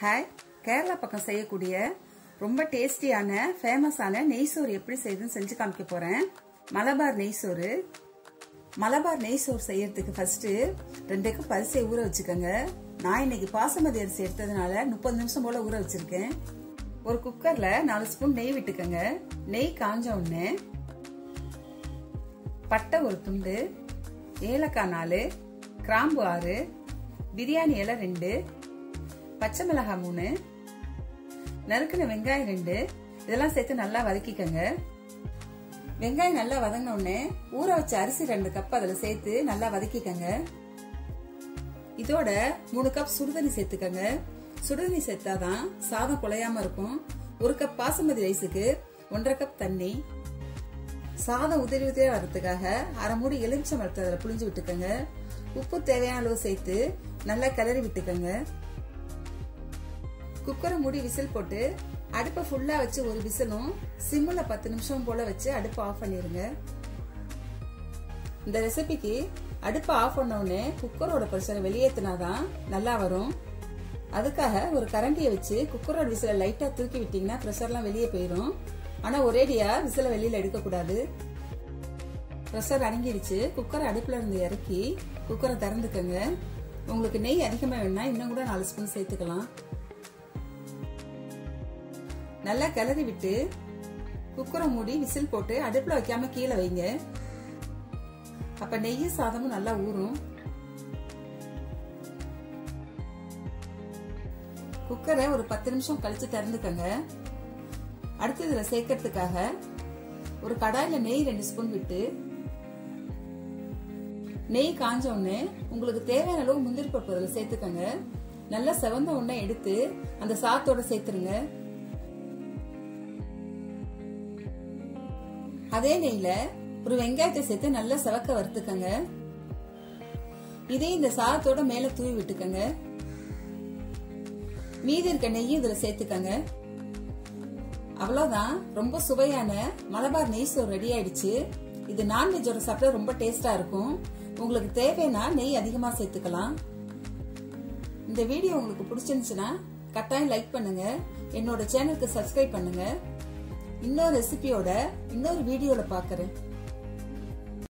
hi Kerala பக்கம் செய்யக்கூடிய ரொம்ப டேஸ்டியான ஃபேமஸான நெய் சோறு எப்படி செய்யுதுன்னு செஞ்சு காமிக்க போறேன் மலபார் நெய் சோறு மலபார் நெய் சோறு செய்யறதுக்கு ஃபர்ஸ்ட் ரெண்டு கப் அரிசியை ஊற வச்சுக்கோங்க நான் இன்னைக்கு பாசமதி அரிசி எடுத்ததுனால முப்பது நிமிஷம் போல ஊற வச்சிருக்கேன் ஒரு குக்கர்ல நாலு ஸ்பூன் நெய் விட்டுக்கோங்க நெய் காஞ்ச உடனே பட்டை ஒரு துண்டு ஏலக்காய் நாலு கிராம்பு ஆறு பிரியாணி இலை ரெண்டு பச்சை மிளகாய் மூணு நறுக்கின வெங்காயம் ரெண்டு இதெல்லாம் சேர்த்து நல்லா வதக்கிக்கோங்க வெங்காயம் நல்லா வதங்கின உடனே ஊற வச்ச அரிசி ரெண்டு கப் அதில் சேர்த்து நல்லா வதக்கிக்கோங்க இதோட மூணு கப் சுடுதண்ணி சேர்த்துக்கோங்க சுடுதண்ணி சேர்த்தாதான் சாதம் குலையாம இருக்கும் ஒரு கப் பாசுமதி ரைஸுக்கு ஒன்றரை கப் தண்ணி சாதம் உதிரி உதிரியா வர்றதுக்காக அரை மூடி எலுமிச்சம் வளர்த்து அதில் புளிஞ்சு விட்டுக்கோங்க உப்பு தேவையான அளவு சேர்த்து நல்லா கிளறி விட்டுக்கோங்க குக்கரை மூடி விசில் போட்டு அடுப்பை ஃபுல்லா வச்சு ஒரு விசிலும் சிம்முல பத்து நிமிஷம் போல வச்சு அடுப்பை ஆஃப் பண்ணிருங்க இந்த ரெசிபிக்கு அடுப்பை ஆஃப் பண்ண உடனே குக்கரோட ப்ரெஷரை வெளியேற்றினாதான் நல்லா வரும் அதுக்காக ஒரு கரண்டியை வச்சு குக்கரோட விசில லைட்டா தூக்கி விட்டீங்கன்னா ப்ரெஷர்லாம் வெளியே போயிடும் ஆனா ஒரேடியா விசில வெளியில எடுக்கக்கூடாது ப்ரெஷர் அடங்கிடுச்சு குக்கரை அடுப்புல இருந்து இறக்கி குக்கரை திறந்துக்கங்க உங்களுக்கு நெய் அதிகமா வேணும்னா இன்னும் கூட நாலு ஸ்பூன் சேர்த்துக்கலாம் நல்லா கிளறி விட்டு குக்கரை மூடி விசில் போட்டு அடுப்புல வைக்காம கீழே வைங்க அப்ப நெய்யும் சாதமும் நல்லா ஊறும் குக்கரை ஒரு பத்து நிமிஷம் கழிச்சு திறந்துக்கங்க அடுத்து இதுல சேர்க்கறதுக்காக ஒரு கடாயில நெய் ரெண்டு ஸ்பூன் விட்டு நெய் காஞ்ச உடனே உங்களுக்கு தேவையான அளவு முந்திரி பருப்பு அதில் சேர்த்துக்கங்க நல்லா செவந்த உடனே எடுத்து அந்த சாத்தோட சேர்த்துருங்க அதே நெய்ல ஒரு வெங்காயத்தை சேர்த்து நல்லா செவக்க வறுத்துக்கங்க இதே இந்த சாதத்தோட மேல தூவி விட்டுக்கங்க மீதி இருக்க நெய்யும் இதுல சேர்த்துக்கங்க அவ்வளவுதான் ரொம்ப சுவையான மலபார் நெய் சோறு ரெடி ஆயிடுச்சு இது நான்வெஜ்ஜோட சாப்பிட ரொம்ப டேஸ்டா இருக்கும் உங்களுக்கு தேவைன்னா நெய் அதிகமா சேர்த்துக்கலாம் இந்த வீடியோ உங்களுக்கு பிடிச்சிருந்துச்சுன்னா கட்டாயம் லைக் பண்ணுங்க என்னோட சேனலுக்கு சப்ஸ்கிரைப் பண்ணுங்க இன்னொரு ரெசிபியோட இன்னொரு வீடியோல பாக்குறேன்